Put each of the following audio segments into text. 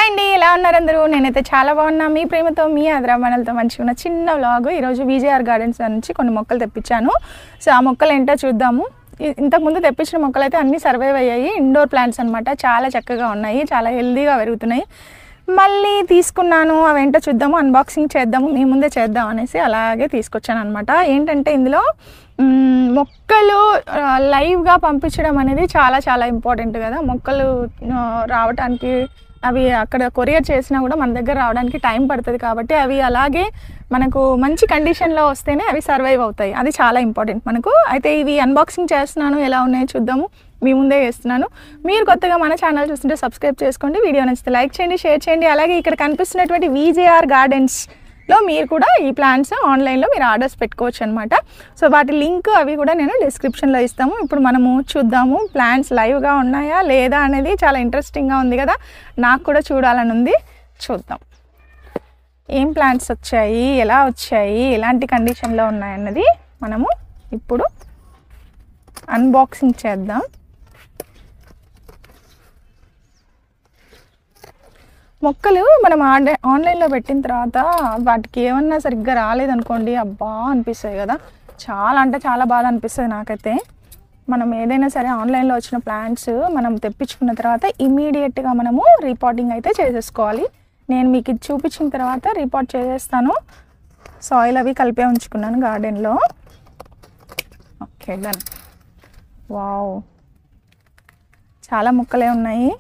అండి ఎలా ఉన్నారు అందరూ నేనైతే చాలా బాగున్నా మీ ప్రేమతో మీ ఆదరామణలతో మంచిగా ఉన్న చిన్న వ్లాగ్ ఈరోజు విజయఆర్ గార్డెన్స్ నుంచి కొన్ని మొక్కలు తెప్పించాను సో ఆ మొక్కలు ఏంటో చూద్దాము ఇ- ఇంతకుముందు తెప్పించిన మొక్కలు అయితే అన్నీ సర్వైవ్ అయ్యాయి ఇండోర్ ప్లాంట్స్ అనమాట చాలా చక్కగా ఉన్నాయి చాలా హెల్దీగా పెరుగుతున్నాయి మళ్ళీ తీసుకున్నాను అవేంటో చూద్దాము అన్బాక్సింగ్ చేద్దాము మీ ముందే చేద్దాం అనేసి అలాగే తీసుకొచ్చాను అనమాట ఏంటంటే ఇందులో మ్, మొక్కలు ఆ, లైవ్గా పంపించడం అనేది చాలా చాలా ఇంపార్టెంట్ కదా మొక్కలు ఆ, రావటానికి అవి అక్కడ కొరియర్ చేసినా కూడా మన దగ్గర రావడానికి టైం పడుతుంది కాబట్టి అవి అలాగే మనకు మంచి కండిషన్లో వస్తేనే అవి సర్వైవ్ అవుతాయి అది చాలా ఇంపార్టెంట్ మనకు అయితే ఇవి అన్బాక్సింగ్ చేస్తున్నాను ఎలా ఉన్నాయో చూద్దాము మీ ముందే చేస్తున్నాను మీరు కొత్తగా మన ఛానల్ చూస్తుంటే సబ్స్క్రైబ్ చేసుకోండి వీడియో నచ్చితే లైక్ చేయండి షేర్ చేయండి అలాగే ఇక్కడ కనిపిస్తున్నటువంటి విజేఆర్ గార్డెన్స్లో మీరు కూడా ఈ ప్లాంట్స్ ఆన్లైన్లో మీరు ఆర్డర్స్ పెట్టుకోవచ్చు అనమాట సో వాటి లింక్ అవి కూడా నేను డిస్క్రిప్షన్లో ఇస్తాము ఇప్పుడు మనము చూద్దాము ప్లాంట్స్ లైవ్గా ఉన్నాయా లేదా అనేది చాలా ఇంట్రెస్టింగ్గా ఉంది కదా నాకు కూడా చూడాలని ఉంది చూద్దాం ఏం ప్లాంట్స్ వచ్చాయి ఎలా వచ్చాయి ఎలాంటి కండిషన్లో ఉన్నాయన్నది మనము ఇప్పుడు అన్బాక్సింగ్ చేద్దాం మొక్కలు మనం ఆన్లై ఆన్లైన్లో పెట్టిన తర్వాత వాటికి ఏమన్నా సరిగ్గా రాలేదనుకోండి అబ్బా అనిపిస్తుంది కదా చాలా అంటే చాలా బాధ అనిపిస్తుంది నాకైతే మనం ఏదైనా సరే ఆన్లైన్లో వచ్చిన ప్లాంట్స్ మనం తెప్పించుకున్న తర్వాత ఇమీడియట్గా మనము రిపోర్టింగ్ అయితే చేసేసుకోవాలి నేను మీకు ఇది చూపించిన తర్వాత రిపోర్ట్ చేసేస్తాను సాయిల్ అవి కలిపే ఉంచుకున్నాను గార్డెన్లో ఓకే డన్ వావ్ చాలా మొక్కలే ఉన్నాయి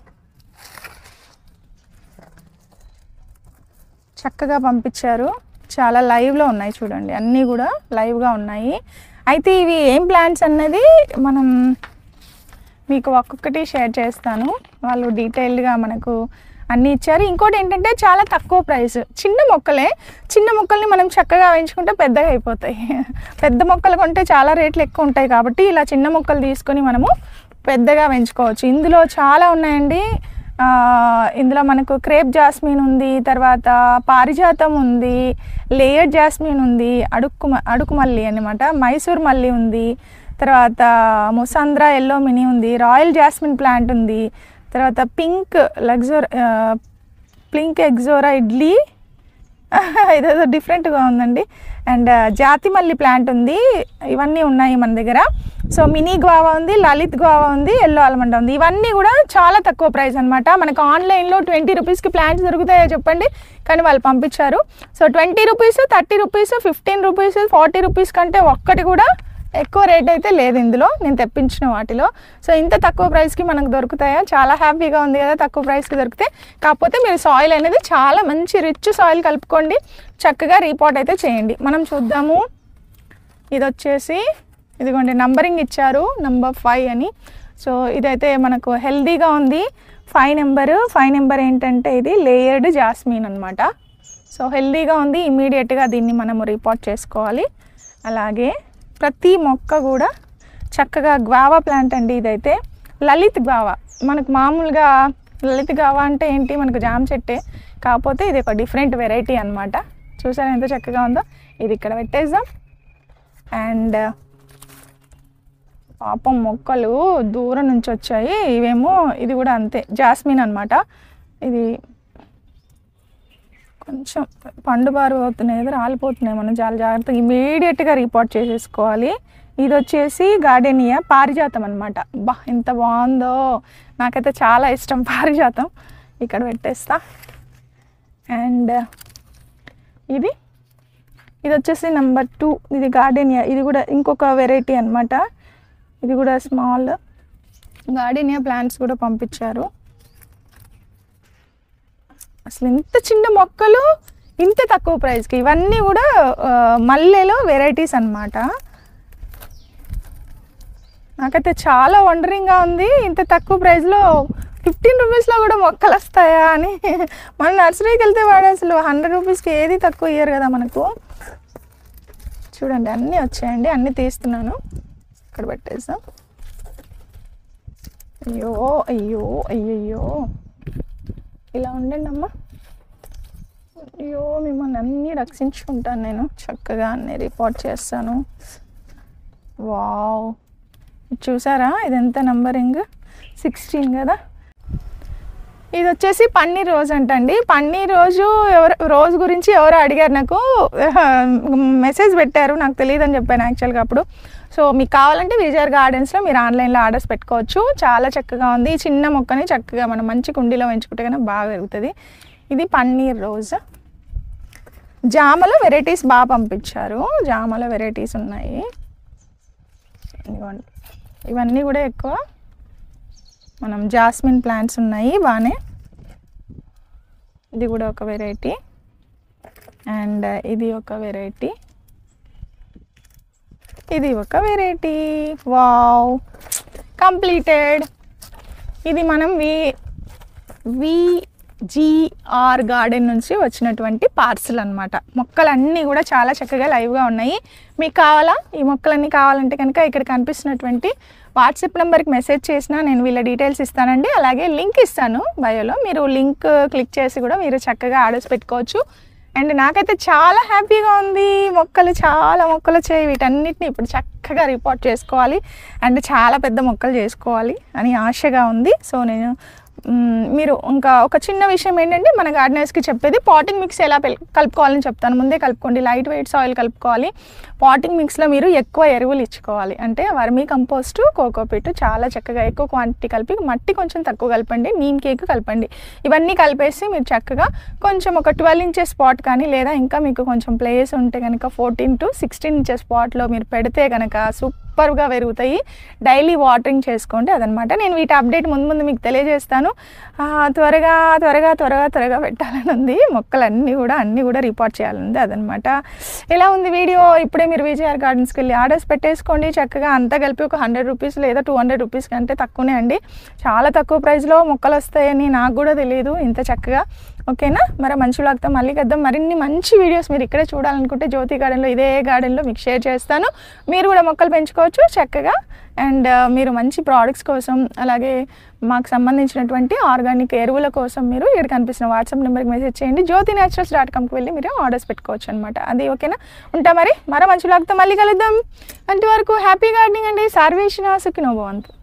చక్కగా పంపించారు చాలా లైవ్లో ఉన్నాయి చూడండి అన్నీ కూడా లైవ్గా ఉన్నాయి అయితే ఇవి ఏం ప్లాంట్స్ అన్నది మనం మీకు ఒక్కొక్కటి షేర్ చేస్తాను వాళ్ళు డీటెయిల్డ్గా మనకు అన్నీ ఇచ్చారు ఇంకోటి ఏంటంటే చాలా తక్కువ ప్రైస్ చిన్న మొక్కలే చిన్న మొక్కల్ని మనం చక్కగా వేయించుకుంటే పెద్దగా అయిపోతాయి పెద్ద మొక్కలు కొంటే చాలా రేట్లు ఎక్కువ ఉంటాయి కాబట్టి ఇలా చిన్న మొక్కలు తీసుకొని మనము పెద్దగా పెంచుకోవచ్చు ఇందులో చాలా ఉన్నాయండి ఆ, ఇందులో మనకు క్రేప్ జాస్మిన్ ఉంది తర్వాత పారిజాతం ఉంది లేయర్ జాస్మిన్ ఉంది అడుక్కు మ- అడుకు మల్లి అనమాట మైసూర్ మల్లి ఉంది తర్వాత ముసాంద్రా ఎల్లో మినీ ఉంది రాయల్ జాస్మిన్ ప్లాంట్ ఉంది తర్వాత పింక్ లగ్జోర్ పింక్ ఎగ్జోరా ఇడ్లీ ఇదేదో డిఫరెంట్గా ఉందండి అండ్ జాతి మల్లి ప్లాంట్ ఉంది ఇవన్నీ ఉన్నాయి మన దగ్గర సో మినీ గ్వావా ఉంది లలిత్ గ్వావా ఉంది ఎల్లో ఆల్మండ్ ఉంది ఇవన్నీ కూడా చాలా తక్కువ ప్రైస్ అనమాట మనకు ఆన్లైన్లో ట్వంటీ రూపీస్కి ప్లాంట్స్ దొరుకుతాయో చెప్పండి కానీ వాళ్ళు పంపించారు so twenty rupees thirty rupees fifteen rupees forty rupees కంటే ఒక్కటి కూడా ఎక్కువ రేట్ అయితే లేదు ఇందులో నేను తెప్పించిన వాటిలో సో ఇంత తక్కువ ప్రైస్కి మనకు దొరుకుతాయా చాలా హ్యాపీగా ఉంది కదా తక్కువ ప్రైస్కి దొరికితే కాకపోతే మీరు సాయిల్ అనేది చాలా మంచి రిచ్ సాయిల్ కలుపుకోండి చక్కగా రీపోర్ట్ అయితే చేయండి మనం చూద్దాము ఇది వచ్చేసి ఇదిగోండి నంబరింగ్ ఇచ్చారు నంబర్ ఫైవ్ అని సో ఇదైతే మనకు హెల్దీగా ఉంది ఫైవ్ నెంబర్ ఫైవ్ నెంబర్ ఏంటంటే ఇది లేయర్డ్ జాస్మిన్ అనమాట సో హెల్దీగా ఉంది ఇమీడియట్గా దీన్ని మనము రిపోర్ట్ చేసుకోవాలి అలాగే ప్రతి మొక్క కూడా చక్కగా గ్వావా ప్లాంట్ అండి ఇదైతే లలిత్ గ్వావా మనకు మామూలుగా లలిత్ గ్వావా అంటే ఏంటి మనకు జామ చెట్టే కాకపోతే ఇది ఒక డిఫరెంట్ వెరైటీ అనమాట చూసారా ఎంత చక్కగా ఉందో ఇది ఇక్కడ పెట్టేద్దాం అండ్ పాపం మొక్కలు దూరం నుంచి వచ్చాయి ఇవేమో ఇది కూడా అంతే జాస్మిన్ అనమాట ఇది కొంచెం పండుబారు అవుతున్నాయి కదా రాలిపోతున్నాయి మనం చాలా జాగ్రత్తగా ఇమీడియట్గా రిపోర్ట్ చేసేసుకోవాలి ఇది వచ్చేసి గార్డెనియా పారిజాతం అనమాట బా ఎంత బాగుందో నాకైతే చాలా ఇష్టం పారిజాతం ఇక్కడ పెట్టేస్తా అండ్ ఇది ఇది వచ్చేసి నెంబర్ టూ ఇది గార్డెనియా ఇది కూడా ఇంకొక వెరైటీ అన్నమాట ఇది కూడా స్మాల్ గార్డెనియా ప్లాంట్స్ కూడా పంపించారు అసలు ఇంత చిన్న మొక్కలు ఇంత తక్కువ ప్రైస్కి ఇవన్నీ కూడా ఆ, మల్లెలో వెరైటీస్ అన్నమాట నాకైతే చాలా వండరింగ్గా ఉంది ఇంత తక్కువ ప్రైస్లో ఫిఫ్టీన్ రూపీస్లో కూడా మొక్కలు వస్తాయా అని మన నర్సరీకి వెళ్తే వాడు అసలు హండ్రెడ్ రూపీస్కి ఏది తక్కువ ఇయ్యరు కదా మనకు చూడండి అన్నీ వచ్చాయండి అన్నీ తీస్తున్నాను ఇక్కడ పెట్టేసాం అయ్యో అయ్యో అయ్యయ్యో ఇలా ఉండండి అమ్మా అయ్యో మిమ్మల్ని అన్నీ రక్షించుకుంటాను నేను చక్కగా అన్నీ రిపోర్ట్ చేస్తాను వావ్ ఇది చూసారా ఇది ఎంత నంబరింగ్ సిక్స్టీన్ కదా ఇది వచ్చేసి పన్నీర్ రోజ్ అంటండి పన్నీర్ రోజు ఎవరు రోజు గురించి ఎవరో అడిగారు నాకు మెసేజ్ పెట్టారు నాకు తెలియదు అని చెప్పాను యాక్చువల్గా అప్పుడు సో మీకు కావాలంటే విజయర్ గార్డెన్స్లో మీరు ఆన్లైన్లో ఆర్డర్స్ పెట్టుకోవచ్చు చాలా చక్కగా ఉంది ఈ చిన్న మొక్కని చక్కగా మనం మంచి కుండీలో పెంచుకుంటే కనుక బాగా పెరుగుతుంది ఇది పన్నీర్ రోజ్ జామలో వెరైటీస్ బాగా పంపించారు జామలో వెరైటీస్ ఉన్నాయి ఇదిగోండి ఇవన్నీ కూడా ఎక్కువ మనం జాస్మిన్ ప్లాంట్స్ ఉన్నాయి బాగానే ఇది కూడా ఒక వెరైటీ అండ్ ఇది ఒక వెరైటీ ఇది ఒక వెరైటీ వావ్ కంప్లీటెడ్ ఇది మనం వి విజిఆర్ గార్డెన్ నుంచి వచ్చినటువంటి పార్సిల్ అనమాట మొక్కలన్నీ కూడా చాలా చక్కగా లైవ్గా ఉన్నాయి మీకు కావాలా ఈ మొక్కలన్నీ కావాలంటే కనుక ఇక్కడ కనిపిస్తున్నటువంటి వాట్సాప్ నెంబర్కి మెసేజ్ చేసినా నేను వీళ్ళ డీటెయిల్స్ ఇస్తానండి అలాగే లింక్ ఇస్తాను బయోలో మీరు లింక్ క్లిక్ చేసి కూడా మీరు చక్కగా ఆర్డర్స్ పెట్టుకోవచ్చు అండ్ నాకైతే చాలా హ్యాపీగా ఉంది మొక్కలు చాలా మొక్కలు వచ్చాయి వీటన్నిటిని ఇప్పుడు చక్కగా రిపోర్ట్ చేసుకోవాలి అండ్ చాలా పెద్ద మొక్కలు చేసుకోవాలి అని ఆశగా ఉంది సో నేను మ్, మీరు ఇంకా ఒక చిన్న విషయం ఏంటంటే మన గార్డెనర్స్కి చెప్పేది పాటింగ్ మిక్స్ ఎలా పెల్- కలుపుకోవాలని చెప్తాను ముందే కలుపుకోండి లైట్ వెయిట్ సాయిల్ కలుపుకోవాలి పాటింగ్ మిక్స్లో మీరు ఎక్కువ ఎరువులు ఇచ్చుకోవాలి అంటే వర్మీ కంపోస్ట్ కోకోపీట్ చాలా చక్కగా ఎక్కువ క్వాంటిటీ కలిపి మట్టి కొంచెం తక్కువ కలపండి నీమ్ కేక్ కలపండి ఇవన్నీ కలిపేసి మీరు చక్కగా కొంచెం ఒక ట్వెల్వ్ ఇంచెస్ స్పాట్ కానీ లేదా ఇంకా మీకు కొంచెం ప్లేస్ ఉంటే కనుక ఫోర్టీన్ టు సిక్స్టీన్ ఇంచెస్ స్పాట్లో మీరు పెడితే కనుక సూపర్గా పెరుగుతాయి డైలీ వాటరింగ్ చేసుకోండి అదనమాట నేను వీటి అప్డేట్ ముందు ముందు మీకు తెలియజేస్తాను ఆ, త్వరగా త్వరగా త్వరగా త్వరగా పెట్టాలని ఉంది మొక్కలన్నీ కూడా అన్నీ కూడా రిపోర్ట్ చేయాలని ఉంది అదనమాట ఎలా ఉంది వీడియో ఇప్పుడే మీరు విజయఆర్ గార్డెన్స్కి వెళ్ళి ఆర్డర్స్ పెట్టేసుకోండి చక్కగా అంతా కలిపి ఒక హండ్రెడ్ రూపీస్ లేదా టూ హండ్రెడ్ రూపీస్ కంటే తక్కువనే అండి చాలా తక్కువ ప్రైస్లో మొక్కలు వస్తాయని నాకు కూడా తెలియదు ఇంత చక్కగా ఓకేనా మరి మంచి వ్లాగ్తో మళ్ళీ కద్దాం మరిన్ని మంచి వీడియోస్ మీరు ఇక్కడే చూడాలనుకుంటే జ్యోతి గార్డెన్లో ఇదే గార్డెన్లో మీకు షేర్ చేస్తాను మీరు కూడా మొక్కలు పెంచుకోవచ్చు చక్కగా అండ్ మీరు మంచి ప్రోడక్ట్స్ కోసం అలాగే మాకు సంబంధించినటువంటి ఆర్గానిక్ ఎరువుల కోసం మీరు ఇక్కడ కనిపిస్తున్న వాట్సాప్ నెంబర్కి మెసేజ్ చేయండి జ్యోతి న్యాచురల్స్ డాట్ కామ్కి వెళ్ళి మీరు ఆర్డర్స్ పెట్టుకోవచ్చు అనమాట అది ఓకేనా ఉంటా మరి మరో మంచి వ్లాగ్తో మళ్ళీ కలుద్దాం అంతవరకు హ్యాపీ గార్డెనింగ్ అండి సర్వేష్ సుఖినోభవంతు